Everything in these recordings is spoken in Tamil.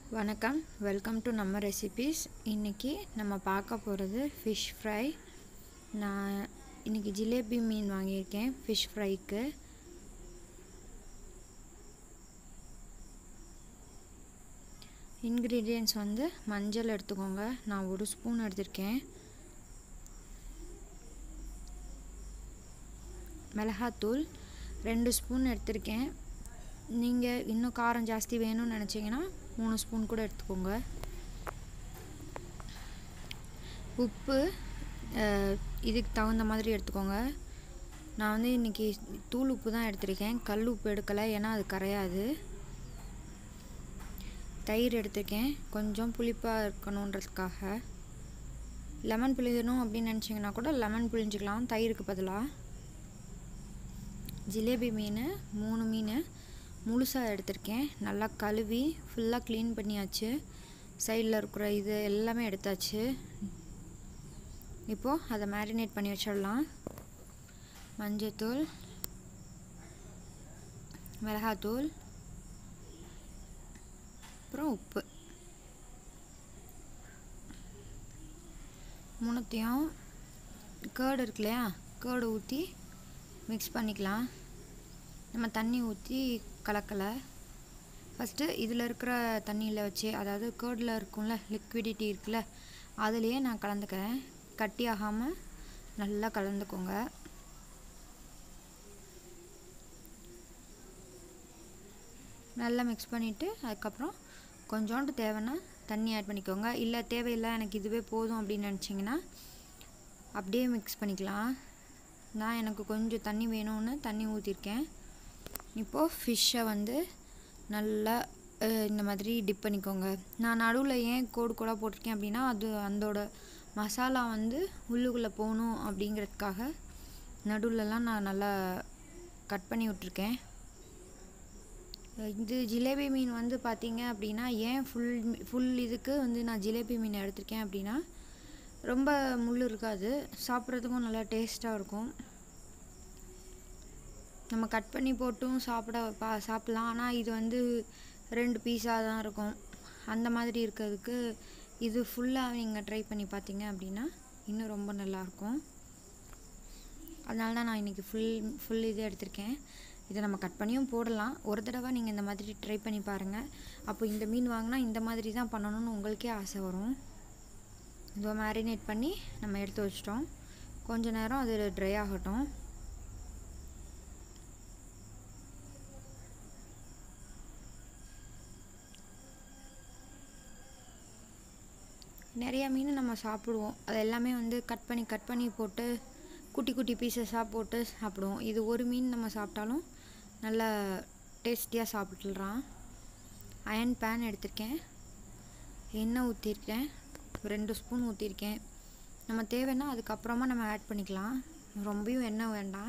வணக்கம் வெல்கம் டு நம்ம ரெசிபீஸ் இன்றைக்கி நம்ம பார்க்க போகிறது ஃபிஷ் ஃப்ரை நான் இன்றைக்கி ஜிலேபி மீன் வாங்கியிருக்கேன் ஃபிஷ் ஃப்ரைக்கு இன்க்ரீடியன்ட்ஸ் வந்து மஞ்சள் எடுத்துக்கோங்க நான் ஒரு ஸ்பூன் எடுத்திருக்கேன் மிளகாத்தூள் ரெண்டு ஸ்பூன் எடுத்திருக்கேன் நீங்கள் இன்னும் காரம் ஜாஸ்தி வேணும்னு நினச்சிங்கன்னா மூணு ஸ்பூன் கூட எடுத்துக்கோங்க உப்பு இதுக்கு தகுந்த மாதிரி எடுத்துக்கோங்க நான் வந்து இன்றைக்கி தூள் உப்பு தான் எடுத்திருக்கேன் கல் உப்பு எடுக்கலை ஏன்னா அது கரையாது தயிர் எடுத்திருக்கேன் கொஞ்சம் புளிப்பாக இருக்கணுன்றதுக்காக லெமன் பிழியணும் அப்படின்னு நினச்சிங்கன்னா கூட லெமன் பிழிஞ்சிக்கலாம் தயிருக்கு பதிலாக ஜிலேபி மீன் மூணு மீன் முழுசாக எடுத்திருக்கேன் நல்லா கழுவி ஃபுல்லாக க்ளீன் பண்ணியாச்சு சைடில் இருக்கிற இது எல்லாமே எடுத்தாச்சு இப்போது அதை மேரினேட் பண்ணி வச்சிடலாம் மஞ்சத்தூள் மிளகாத்தூள் அப்புறம் உப்பு மூணுத்தையும் கேர்டு இருக்கு இல்லையா கேர்டு ஊற்றி மிக்ஸ் பண்ணிக்கலாம் நம்ம தண்ணி ஊற்றி கலக்கலை ஃபஸ்ட்டு இதில் இருக்கிற தண்ணியில் வச்சு அதாவது கேர்டில் இருக்கும்ல லிக்விடிட்டி இருக்குல்ல அதுலேயே நான் கலந்துக்கிறேன் கட்டி ஆகாமல் நல்லா கலந்துக்கோங்க நல்லா மிக்ஸ் பண்ணிவிட்டு அதுக்கப்புறம் கொஞ்சோண்டு தேவைன்னா தண்ணி ஆட் பண்ணிக்கோங்க இல்லை தேவையில்லை எனக்கு இதுவே போதும் அப்படின்னு நினச்சிங்கன்னா அப்படியே மிக்ஸ் பண்ணிக்கலாம் நான் எனக்கு கொஞ்சம் தண்ணி வேணும்னு தண்ணி ஊற்றிருக்கேன் இப்போது ஃபிஷ்ஷை வந்து நல்லா இந்த மாதிரி டிப் பண்ணிக்கோங்க நான் நடுவில் ஏன் கோடு கோடாக போட்டிருக்கேன் அப்படின்னா அது அதோட மசாலா வந்து உள்ளுக்குள்ளே போகணும் அப்படிங்கிறதுக்காக நடுவில்லாம் நான் நல்லா கட் பண்ணி விட்ருக்கேன் இது ஜிலேபி மீன் வந்து பார்த்தீங்க அப்படின்னா ஏன் ஃபுல் ஃபுல் இதுக்கு வந்து நான் ஜிலேபி மீன் எடுத்திருக்கேன் அப்படின்னா ரொம்ப முள் இருக்காது சாப்பிட்றதுக்கும் நல்லா டேஸ்ட்டாக இருக்கும் நம்ம கட் பண்ணி போட்டும் சாப்பிட பா சாப்பிட்லாம் ஆனால் இது வந்து ரெண்டு பீஸாக தான் இருக்கும் அந்த மாதிரி இருக்கிறதுக்கு இது ஃபுல்லாக நீங்கள் ட்ரை பண்ணி பார்த்தீங்க அப்படின்னா இன்னும் ரொம்ப நல்லாயிருக்கும் அதனால தான் நான் இன்றைக்கி ஃபுல் ஃபுல் இது எடுத்திருக்கேன் இதை நம்ம கட் பண்ணியும் போடலாம் ஒரு தடவை நீங்கள் இந்த மாதிரி ட்ரை பண்ணி பாருங்கள் அப்போ இந்த மீன் வாங்கினா இந்த மாதிரி தான் பண்ணணும்னு உங்களுக்கே ஆசை வரும் இதோ மேரினேட் பண்ணி நம்ம எடுத்து வச்சிட்டோம் கொஞ்ச நேரம் அது ட்ரை ஆகட்டும் நிறையா மீன் நம்ம சாப்பிடுவோம் அது எல்லாமே வந்து கட் பண்ணி கட் பண்ணி போட்டு குட்டி குட்டி பீசஸாக போட்டு சாப்பிடுவோம் இது ஒரு மீன் நம்ம சாப்பிட்டாலும் நல்லா டேஸ்டியாக சாப்பிட்டுலாம் அயன் பேன் எடுத்திருக்கேன் எண்ணெய் ஊற்றிருக்கேன் ரெண்டு ஸ்பூன் ஊற்றிருக்கேன் நம்ம தேவைன்னா அதுக்கப்புறமா நம்ம ஆட் பண்ணிக்கலாம் ரொம்பவும் எண்ணெய் வேண்டாம்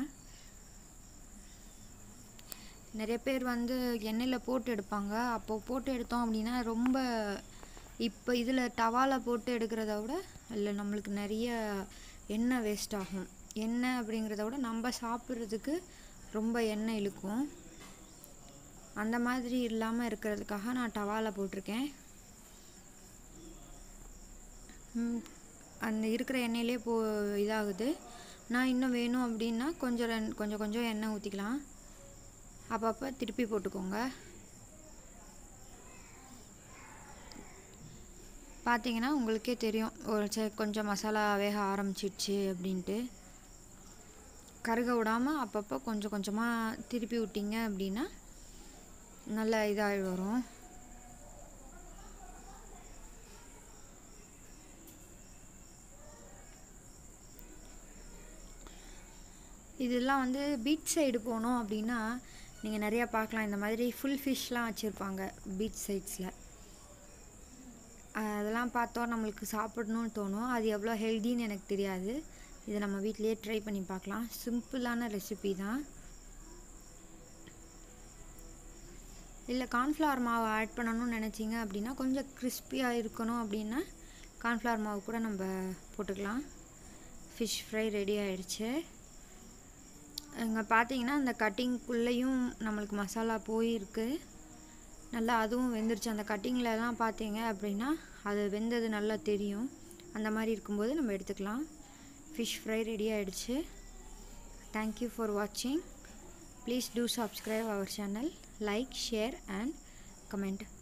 நிறைய பேர் வந்து எண்ணெயில் போட்டு எடுப்பாங்க அப்போது போட்டு எடுத்தோம் அப்படின்னா ரொம்ப இப்போ இதில் டவாவில் போட்டு எடுக்கிறத விட அதில் நம்மளுக்கு நிறைய எண்ணெய் வேஸ்ட் ஆகும் எண்ணெய் அப்படிங்கிறத விட நம்ம சாப்பிட்றதுக்கு ரொம்ப எண்ணெய் இழுக்கும் அந்த மாதிரி இல்லாமல் இருக்கிறதுக்காக நான் டவாவில் போட்டிருக்கேன் அந்த இருக்கிற எண்ணெயிலே போ இதாகுது நான் இன்னும் வேணும் அப்படின்னா கொஞ்சம் ரெண் கொஞ்சம் கொஞ்சம் எண்ணெய் ஊற்றிக்கலாம் அப்பப்போ திருப்பி போட்டுக்கோங்க பார்த்தீங்கன்னா உங்களுக்கே தெரியும் ஒரு ச கொஞ்சம் மசாலா வேக ஆரம்பிச்சிடுச்சு அப்படின்ட்டு கருக விடாமல் அப்பப்போ கொஞ்சம் கொஞ்சமாக திருப்பி விட்டிங்க அப்படின்னா நல்லா இதாக வரும் இதெல்லாம் வந்து பீச் சைடு போனோம் அப்படின்னா நீங்கள் நிறையா பார்க்கலாம் இந்த மாதிரி ஃபுல் ஃபிஷ்லாம் வச்சுருப்பாங்க பீச் சைட்ஸில் அதெல்லாம் பார்த்தோம் நம்மளுக்கு சாப்பிடணும்னு தோணும் அது எவ்வளோ ஹெல்தின்னு எனக்கு தெரியாது இதை நம்ம வீட்லேயே ட்ரை பண்ணி பார்க்கலாம் சிம்பிளான ரெசிபி தான் இல்லை கார்ன்ஃப்ளவர் மாவு ஆட் பண்ணணும்னு நினச்சிங்க அப்படின்னா கொஞ்சம் கிறிஸ்பியாக இருக்கணும் அப்படின்னா கார்ன்ஃப்ளவர் மாவு கூட நம்ம போட்டுக்கலாம் ஃபிஷ் ஃப்ரை ரெடி ஆயிடுச்சு இங்கே பார்த்தீங்கன்னா அந்த கட்டிங்குள்ளேயும் நம்மளுக்கு மசாலா போயிருக்கு நல்லா அதுவும் வெந்துருச்சு அந்த கட்டிங்லலாம் பார்த்தீங்க அப்படின்னா அது வெந்தது நல்லா தெரியும் அந்த மாதிரி இருக்கும்போது நம்ம எடுத்துக்கலாம் ஃபிஷ் ஃப்ரை ரெடி ஆகிடுச்சு தேங்க்யூ ஃபார் வாட்சிங் please do subscribe our channel like share and comment